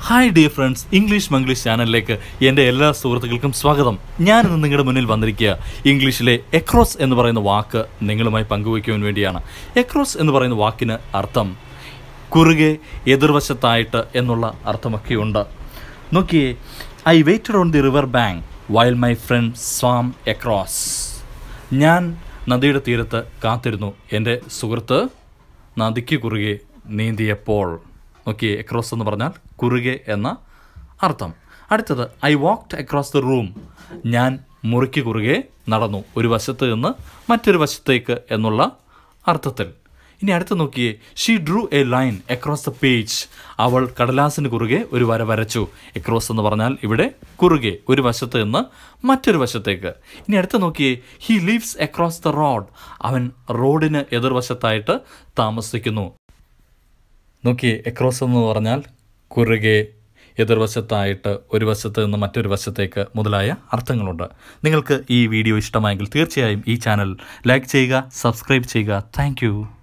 hi dear friends English Manglish ചാനലിലേക്ക് എൻ്റെ എല്ലാ സുഹൃത്തുക്കൾക്കും സ്വാഗതം ഞാൻ ഇന്ന് നിങ്ങളുടെ മുന്നിൽ വന്നിരിക്കുക ഇംഗ്ലീഷിലെ എക്രോസ് എന്ന് പറയുന്ന വാക്ക് നിങ്ങളുമായി പങ്കുവയ്ക്കുവാൻ വേണ്ടിയാണ് എക്രോസ് എന്ന് പറയുന്ന വാക്കിന് അർത്ഥം കുറുകെ എതിർവശത്തായിട്ട് എന്നുള്ള അർത്ഥമൊക്കെയുണ്ട് നോക്കിയേ I waited on the river bank while my friend swam across ഞാൻ നദിയുടെ തീരത്ത് കാത്തിരുന്നു എൻ്റെ സുഹൃത്ത് നദിക്ക് കുറുകെ നീന്തിയപ്പോൾ നോക്കിയേ എക്രോസ് എന്ന് പറഞ്ഞാൽ കുറുകെ എന്ന അർത്ഥം അടുത്തത് I walked across the room ഞാൻ മുറിക്ക് കുറുകെ നടന്നു ഒരു വശത്ത് നിന്ന് മറ്റൊരു വശത്തേക്ക് എന്നുള്ള അർത്ഥത്തിൽ ഇനി അടുത്ത് നോക്കിയേ she drew a line across the page അവൾ കടലാസിന് കുറുകെ ഒരു വര വരച്ചു എക്രോസ് എന്ന് പറഞ്ഞാൽ ഇവിടെ കുറുകെ ഒരു വശത്ത് നിന്ന് മറ്റൊരു വശത്തേക്ക് ഇനി അടുത്ത് നോക്കിയേ he lives across the road അവൻ റോഡിന് എതിർവശത്തായിട്ട് താമസിക്കുന്നു നോക്കിയേ എക്രോസ് എന്ന് പറഞ്ഞാൽ കുറുകെ എതിർവശത്തായിട്ട് ഒരു വശത്ത് നിന്ന് മറ്റൊരു വശത്തേക്ക് മുതലായ അർത്ഥങ്ങളുണ്ട് നിങ്ങൾക്ക് ഈ വീഡിയോ ഇഷ്ടമായെങ്കിൽ തീർച്ചയായും ഈ ചാനൽ ലൈക്ക് ചെയ്യുക സബ്സ്ക്രൈബ് ചെയ്യുക താങ്ക്